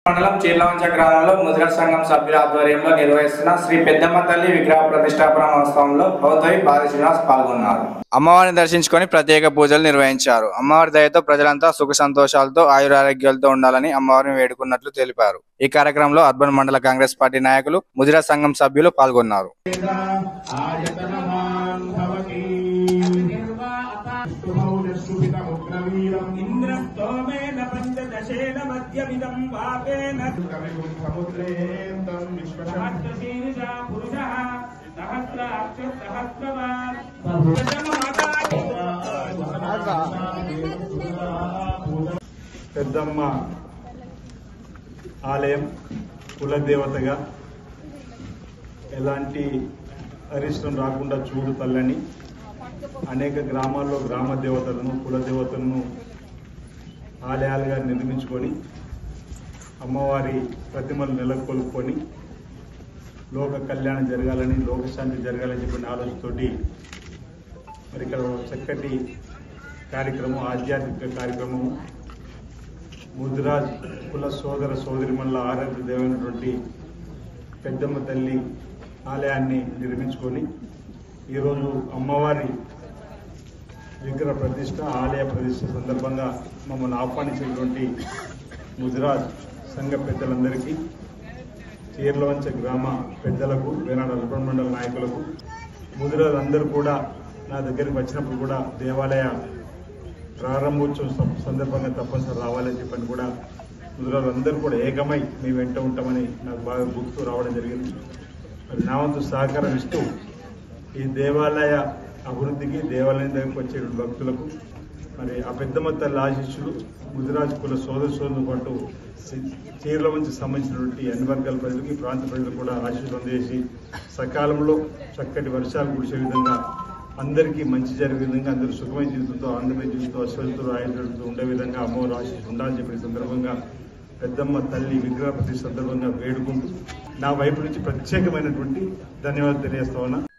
మండలం చీర్లవంచ గ్రామంలో ముద్ర సంఘం సభ్యుల ఆధ్వర్యంలో నిర్వహిస్తున్న శ్రీ పెద్దమ్మ తల్లి విగ్రహ ప్రతిష్టాపన మహోత్సవంలో హౌదవి బాల శ్రీనివాస్ పాల్గొన్నారు అమ్మవారిని దర్శించుకొని ప్రత్యేక పూజలు నిర్వహించారు అమ్మవారి దయతో ప్రజలంతా సుఖ సంతోషాలతో ఆయురారోగ్యాలతో ఉండాలని అమ్మవారిని వేడుకున్నట్లు తెలిపారు ఈ కార్యక్రమంలో అర్బన్ మండల కాంగ్రెస్ పార్టీ నాయకులు ముదిరా సంఘం సభ్యులు పాల్గొన్నారు ఆయతనవాన్ భవతి సుభితముగ్రవీరం ఇంద్రస్తోమేన పంచదశేన మధ్యమిదం వాపేన సముద్రేంతం విశ్వసహస్రశీర్ష పురుషः సహస్రాక్ష సహస్రవాన్ పెద్దమ్మ ఆలయం కులదేవతగా ఎలాంటి అరిష్టం రాకుండా చూడు తల్లని అనేక గ్రామాల్లో గ్రామ దేవతలను కులదేవతలను ఆలయాలుగా నిర్మించుకొని అమ్మవారి ప్రతిమలు నెలకొల్పుకొని లోక కళ్యాణం జరగాలని లోకశాంతి జరగాలని చెప్పిన ఆలోచనతోటి మరి ఇక్కడ ఒక చక్కటి కార్యక్రమం ఆధ్యాత్మిక కార్యక్రమం ముద్రాజ్ కుల సోదర సోదరిమల్ల ఆరాధ్య దేవైనటువంటి పెద్దమ్మ తల్లి ఆలయాన్ని నిర్మించుకొని ఈరోజు అమ్మవారి విగ్రహ ప్రతిష్ట ఆలయ ప్రతిష్ట సందర్భంగా మమ్మల్ని ఆహ్వానించినటువంటి ముద్రాజ్ సంఘ పెద్దలందరికీ చీర్లవంచ గ్రామ పెద్దలకు వేనాడు అర్బన్ మండల నాయకులకు ముదిరాజ్ అందరూ కూడా నా దగ్గరికి వచ్చినప్పుడు కూడా దేవాలయ ప్రారంభోత్సవం సం- సందర్భంగా తప్పనిసరి రావాలని చెప్పని కూడా ముదిరాజు అందరూ కూడా ఏకమై మీ వెంట ఉంటామని నాకు బాగా గుర్తు రావడం జరిగింది మరి నా వంతు సహకారం ఇస్తూ ఈ దేవాలయ అభివృద్ధికి దేవాలయం దగ్గరకు వచ్చే భక్తులకు మరి ఆ పెద్దమ్మ తల్లి ఆశీస్సులు ముదిరాజు కుల సోదర సోదరులు పాటు సి- చీరల నుంచి సంబంధించినటువంటి అన్ని వర్గాల ప్రజలకు ఈ ప్రాంత ప్రజలకు కూడా ఆశీస్సులు అందజేసి సకాలంలో చక్కటి వర్షాలు కురిసే విధంగా అందరికీ మంచి జరిగే విధంగా అందరూ సుఖమైన జీవితంతో ఆనందమైన జీవితంతో అశ్వలతో ఆయుధంతో ఉండే విధంగా అమ్మవారు ఆశీస్సు ఉండాలని చెప్పిన సందర్భంగా పెద్దమ్మ తల్లి విగ్రహ ప్రతి సందర్భంగా వేడుకుంటూ నా వైపు నుంచి ప్రత్యేకమైనటువంటి ధన్యవాదాలు తెలియజేస్తా ఉన్నా